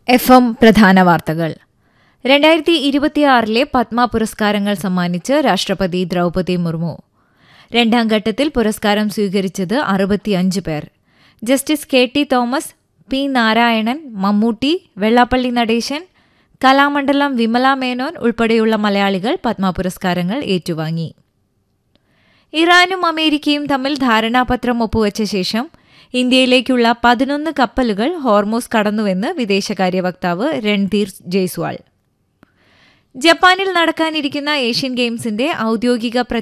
F M പ്രധാന വാർത്തകൾ രണ്ടായിരത്തി ഇരുപത്തിയാറിലെ പത്മ പുരസ്കാരങ്ങൾ സമ്മാനിച്ച് രാഷ്ട്രപതി ദ്രൗപദി മുർമു രണ്ടാം ഘട്ടത്തിൽ പുരസ്കാരം സ്വീകരിച്ചത് അറുപത്തിയഞ്ച് പേർ justice K T Thomas P Narayanan Mammootty Vellappally Natesan Kalamandalam Vimala Menon ഉൾപ്പെടെയുള്ള മലയാളികൾ പത്മ പുരസ്കാരങ്ങൾ ഏറ്റുവാങ്ങി ഇറാനും അമേരിക്കയും തമ്മിൽ ധാരണാപത്രം ഒപ്പുവച്ച ശേഷം ഇന്ത്യയിലേക്കുള്ള പതിനൊന്ന് കപ്പലുകൾ ഹോർമോസ് കടന്നുവെന്ന് വിദേശകാര്യ വക്താവ് രൺധീർ ജയ്സ്വാൾ ജപ്പാനിൽ നടക്കാനിരിക്കുന്ന ഏഷ്യൻ ഗെയിംസിന്റെ ഔദ്യോഗിക